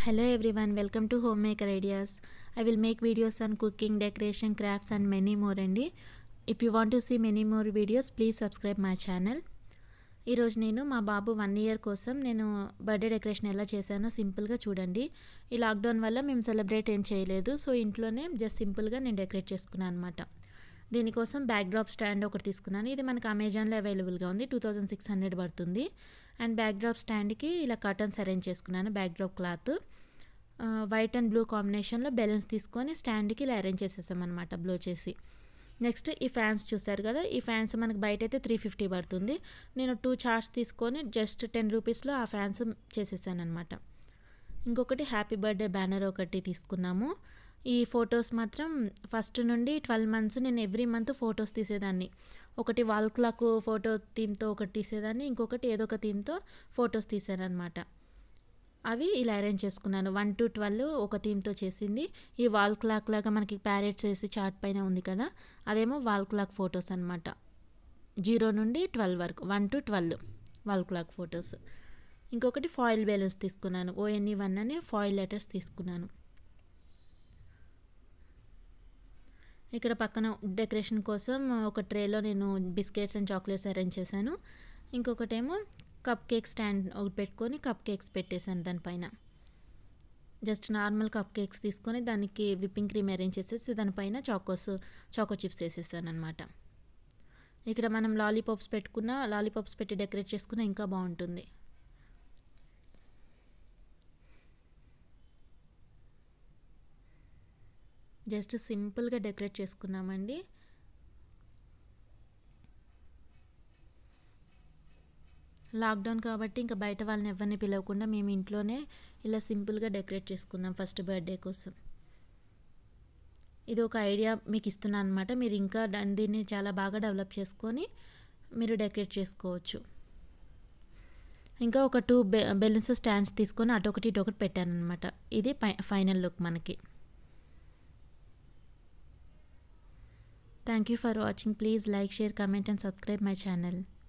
Hello everyone, welcome to Homemaker Ideas. I will make videos on cooking, decoration, crafts and many more అండి if you want to see many more videos please subscribe my channel ఈరోజు నేను మా బాబు one year కోసం నేను birthday decoration ఎలా చేశానో సింపుల్గా చూడండి ఈ లాక్డౌన్ వల్ల మేము సెలబ్రేట్ ఏం చేయలేదు సో ఇంట్లోనే జస్ట్ సింపుల్గా నేను డెకరేట్ చేసుకున్నాను అనమాట దీనికోసం బ్యాక్ డ్రాప్ స్టాండ్ ఒకటి తీసుకున్నాను ఇది మనకు అమెజాన్లో అవైలబుల్గా ఉంది టూ థౌజండ్ సిక్స్ హండ్రెడ్ పడుతుంది అండ్ బ్యాక్ డ్రాప్ స్టాండ్కి ఇలా కర్టన్స్ అరేంజ్ చేసుకున్నాను backdrop cloth white and blue కాంబినేషన్లో బెలూన్స్ తీసుకొని స్టాండ్కి ఇలా అరేంజ్ చేసేసాం అనమాట బ్లో చేసి నెక్స్ట్ ఈ ఫ్యాన్స్ చూసారు కదా ఈ ఫ్యాన్స్ మనకి బయట అయితే త్రీ ఫిఫ్టీ పడుతుంది నేను టూ చార్ట్స్ తీసుకొని జస్ట్ టెన్ రూపీస్లో ఆ ఫ్యాన్స్ చేసేసాను అనమాట ఇంకొకటి హ్యాపీ బర్త్డే బ్యానర్ ఒకటి తీసుకున్నాము ఈ ఫొటోస్ మాత్రం ఫస్ట్ నుండి ట్వెల్వ్ మంత్స్ నేను ఎవ్రీ మంత్ ఫొటోస్ తీసేదాన్ని ఒకటి వాల్ క్లాక్ ఫోటో థీమ్తో ఒకటి తీసేదాన్ని ఇంకొకటి ఏదో ఒక థీమ్తో ఫొటోస్ తీసాను అనమాట అవి ఇలా అరేంజ్ చేసుకున్నాను వన్ టు ట్వెల్వ్ ఒక థీమ్తో చేసింది ఈ వాల్ క్లాక్ లాగా మనకి ప్యారెట్స్ వేసి చార్ట్ పైన ఉంది కదా అదేమో వాల్ క్లాక్ ఫొటోస్ అనమాట జీరో నుండి ట్వెల్వ్ వరకు one to twelve wall clock photos ఇంకొకటి ఫాయిల్ బెలూన్స్ తీసుకున్నాను ఓఎన్ఈ వన్ అని ఫాయిల్ లెటర్స్ తీసుకున్నాను ఇక్కడ పక్కన డెకరేషన్ కోసం ఒక ట్రేలో నేను బిస్కెట్స్ అండ్ చాక్లెట్స్ అరేంజ్ చేశాను ఇంకొకటేమో కప్ కేక్ స్టాండ్ ఒకటి పెట్టుకొని కప్ కేక్స్ పెట్టేశాను దానిపైన జస్ట్ నార్మల్ కప్ కేక్స్ తీసుకొని దానికి విప్పింగ్ క్రీమ్ అరేంజ్ చేసేసి దానిపైన చాకోస్ చాకో చిప్స్ వేసేసాను అనమాట ఇక్కడ మనం లాలీపాప్స్ పెట్టుకున్న లాలీపాప్స్ పెట్టి డెకరేట్ చేసుకున్న ఇంకా బాగుంటుంది జస్ట్ సింపుల్గా డెకరేట్ చేసుకున్నామండి లాక్డౌన్ కాబట్టి ఇంకా బయట వాళ్ళని ఎవరిని పిలవకుండా మేము ఇంట్లోనే ఇలా సింపుల్గా డెకరేట్ చేసుకున్నాం ఫస్ట్ బర్త్డే కోసం ఇది ఒక ఐడియా మీకు ఇస్తున్నాను అనమాట మీరు ఇంకా దీన్ని చాలా బాగా డెవలప్ చేసుకొని మీరు డెకరేట్ చేసుకోవచ్చు ఇంకా ఒక టూ బె బెలూన్స్ స్టాండ్స్ తీసుకొని అటు ఒకటి ఇటు ఒకటి పెట్టాను అనమాట ఇది ఫైనల్ లుక్ మనకి thank you for watching please like share comment and subscribe my channel